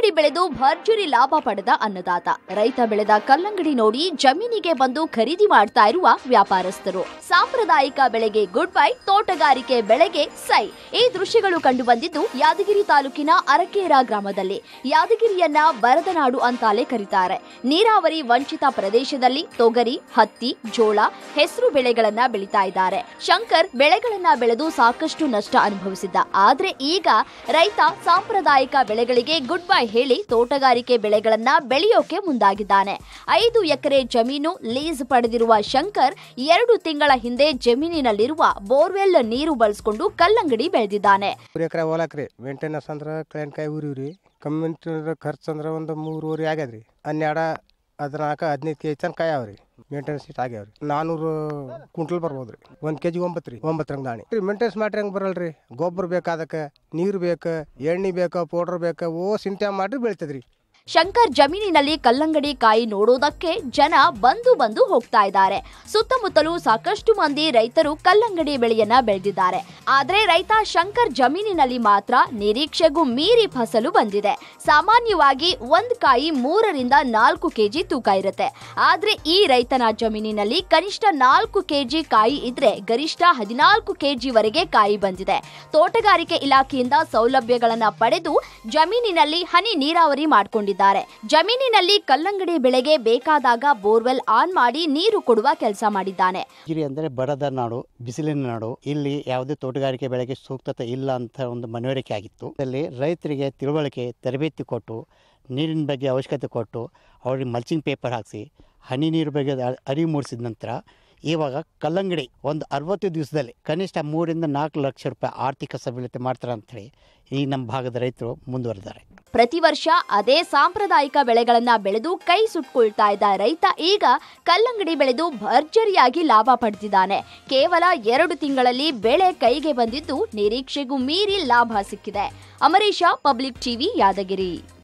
ಕಲ್ಲಂಗಡಿ ಬೆಳೆದು ಭರ್ಜರಿ ಲಾಭ ಪಡೆದ ಅನ್ನದಾತ ರೈತ ಬೆಳೆದ ಕಲ್ಲಂಗಡಿ ನೋಡಿ ಜಮೀನಿಗೆ ಬಂದು ಖರೀದಿ ಮಾಡ್ತಾ ಇರುವ ವ್ಯಾಪಾರಸ್ಥರು ಸಾಂಪ್ರದಾಯಿಕ ಬೆಳೆಗೆ ಗುಡ್ ಬೈ ತೋಟಗಾರಿಕೆ ಬೆಳೆಗೆ ಸೈ ಈ ದೃಶ್ಯಗಳು ಕಂಡು ಬಂದಿದ್ದು ಯಾದಗಿರಿ ತಾಲೂಕಿನ ಅರಕೇರ ಗ್ರಾಮದಲ್ಲಿ ಯಾದಗಿರಿಯನ್ನ ಬರದನಾಡು ಅಂತಾಲೆ ಕರೀತಾರೆ ನೀರಾವರಿ ವಂಚಿತ ಪ್ರದೇಶದಲ್ಲಿ ತೊಗರಿ ಹತ್ತಿ ಜೋಳ ಹೆಸರು ಬೆಳೆಗಳನ್ನ ಬೆಳೀತಾ ಇದ್ದಾರೆ ಶಂಕರ್ ಬೆಳೆಗಳನ್ನ ಬೆಳೆದು ಸಾಕಷ್ಟು ನಷ್ಟ ಅನುಭವಿಸಿದ್ದ ಆದ್ರೆ ಈಗ ರೈತ ಸಾಂಪ್ರದಾಯಿಕ ಬೆಳೆಗಳಿಗೆ ಗುಡ್ ಬೈ ಹೇಳಿ ತೋಟಗಾರಿಕೆ ಬೆಳೆಗಳನ್ನ ಬೆಳೆಯೋಕೆ ಮುಂದಾಗಿದ್ದಾನೆ ಐದು ಎಕರೆ ಜಮೀನು ಲೀಸ್ ಪಡೆದಿರುವ ಶಂಕರ್ ಎರಡು ತಿಂಗಳ ಹಿಂದೆ ಜಮೀನಿನಲ್ಲಿರುವ ಬೋರ್ವೆಲ್ ನೀರು ಬಳಸಿಕೊಂಡು ಕಲ್ಲಂಗಡಿ ಬೆಳೆದಿದ್ದಾನೆ ಮೂರು ಎಕರೆ ಹೊಲಕ್ರಿ ಮೇಂಟೆನೆನ್ಸ್ ಅಂದ್ರೆ ಕಳೆನ್ಕಾಯಿ ಊರಿವ್ರಿ ಕಮ್ಯುನಿಟಿ ಖರ್ಚು ಅಂದ್ರೆ ಒಂದು ಮೂರುವರೆ ಆಗ್ಯದ್ರಿ ಹನ್ನೆರಡು ಹದಿನಾಲ್ಕು ಹದಿನೈದು ಕೆ ಜಿ ತನಕ ಕಾಯಾವ್ರಿ ಮೇಂಟೆನೆನ್ಸ್ ಇಟ್ಟು ಆಗ್ಯಾವ್ರಿ ನಾನೂರು ಕ್ವಿಂಟಲ್ ಬರ್ಬೋದು ರೀ ಒಂದು ಕೆ ಜಿ ಒಂಬತ್ತು ರೀ ಒಂಬತ್ತು ರಂಗ್ ದಾಣಿ ರೀ ಮೇಂಟೆನೆನ್ಸ್ ಮಾಡ್ರಿ ಹಂಗೆ ಬರಲ್ರಿ ಗೊಬ್ಬರ ಬೇಕು ಅದಕ್ಕೆ ನೀರು ಬೇಕು ಎಣ್ಣೆ ಬೇಕು ಪೌಡ್ರ್ ಬೇಕು ಓ ಸಿಂಟ್ಯಾ ಮಾಡ್ರಿ ಬೆಳಿತದ್ರಿ ಶಂಕರ್ ಜಮೀನಿನಲ್ಲಿ ಕಲ್ಲಂಗಡಿ ಕಾಯಿ ನೋಡೋದಕ್ಕೆ ಜನ ಬಂದು ಬಂದು ಹೋಗ್ತಾ ಇದ್ದಾರೆ ಸುತ್ತಮುತ್ತಲೂ ಸಾಕಷ್ಟು ಮಂದಿ ರೈತರು ಕಲ್ಲಂಗಡಿ ಬೆಳೆಯನ್ನ ಬೆಳೆದಿದ್ದಾರೆ ಆದ್ರೆ ರೈತ ಶಂಕರ್ ಜಮೀನಿನಲ್ಲಿ ಮಾತ್ರ ನಿರೀಕ್ಷೆಗೂ ಮೀರಿ ಫಸಲು ಬಂದಿದೆ ಸಾಮಾನ್ಯವಾಗಿ ಒಂದ್ ಕಾಯಿ ಮೂರರಿಂದ ನಾಲ್ಕು ಕೆಜಿ ತೂಕ ಇರುತ್ತೆ ಆದ್ರೆ ಈ ರೈತನ ಜಮೀನಿನಲ್ಲಿ ಕನಿಷ್ಠ ನಾಲ್ಕು ಕೆಜಿ ಕಾಯಿ ಇದ್ರೆ ಗರಿಷ್ಠ ಹದಿನಾಲ್ಕು ಕೆಜಿ ವರೆಗೆ ಕಾಯಿ ಬಂದಿದೆ ತೋಟಗಾರಿಕೆ ಇಲಾಖೆಯಿಂದ ಸೌಲಭ್ಯಗಳನ್ನ ಪಡೆದು ಜಮೀನಿನಲ್ಲಿ ಹನಿ ನೀರಾವರಿ ಮಾಡಿಕೊಂಡಿದ್ದಾರೆ ಜಮೀನಿನಲ್ಲಿ ಕಲ್ಲಂಗಡಿ ಬೆಳೆಗೆ ಬೇಕಾದಾಗ ಬೋರ್ವೆಲ್ ಆನ್ ಮಾಡಿ ನೀರು ಕೊಡುವ ಕೆಲಸ ಮಾಡಿದ್ದಾನೆ ಗಿರಿ ಅಂದರೆ ಬಡದ ನಾಡು ಬಿಸಿಲಿನ ನಾಡು ಇಲ್ಲಿ ಯಾವುದೇ ತೋಟಗಾರಿಕೆ ಬೆಳೆಗೆ ಸೂಕ್ತತೆ ಇಲ್ಲ ಅಂತ ಒಂದು ಮನವರಿಕೆ ಆಗಿತ್ತು ಇಲ್ಲಿ ರೈತರಿಗೆ ತಿಳುವಳಿಕೆ ತರಬೇತಿ ಕೊಟ್ಟು ನೀರಿನ ಬಗ್ಗೆ ಅವಶ್ಯಕತೆ ಕೊಟ್ಟು ಅವ್ರಿಗೆ ಮಲ್ಚಿಂಗ್ ಪೇಪರ್ ಹಾಕಿಸಿ ಹನಿ ನೀರು ಬಗ್ಗೆ ಅ- ಅರಿವು ಮೂಡಿಸಿದ ನಂತರ ಇವಾಗ ಕಲ್ಲಂಗಡಿ ಒಂದು ಅರವತ್ತು ದಿವಸದಲ್ಲಿ ಕನಿಷ್ಠ ಮೂರಿಂದ ನಾಲ್ಕು ಲಕ್ಷ ರೂಪಾಯಿ ಆರ್ಥಿಕ ಸಬಲತೆ ಮಾಡ್ತಾರೆ ಅಂಥೇಳಿ ಈ ನಮ್ಮ ಭಾಗದ ರೈತರು ಮುಂದುವರೆದಿದ್ದಾರೆ ಪ್ರತಿ ವರ್ಷ ಅದೇ ಸಾಂಪ್ರದಾಯಿಕ ಬೆಳೆಗಳನ್ನ ಬೆಳೆದು ಕೈ ಸುಟ್ಕೊಳ್ತಾ ಇದ್ದ ರೈತ ಈಗ ಕಲ್ಲಂಗಡಿ ಬೆಳೆದು ಭರ್ಜರಿಯಾಗಿ ಲಾಭ ಪಡೆದಿದ್ದಾನೆ ಕೇವಲ ಎರಡು ತಿಂಗಳಲ್ಲಿ ಬೆಳೆ ಕೈಗೆ ಬಂದಿದ್ದು ನಿರೀಕ್ಷೆಗೂ ಮೀರಿ ಲಾಭ ಸಿಕ್ಕಿದೆ ಅಮರೀಶ ಪಬ್ಲಿಕ್ ಟಿವಿ ಯಾದಗಿರಿ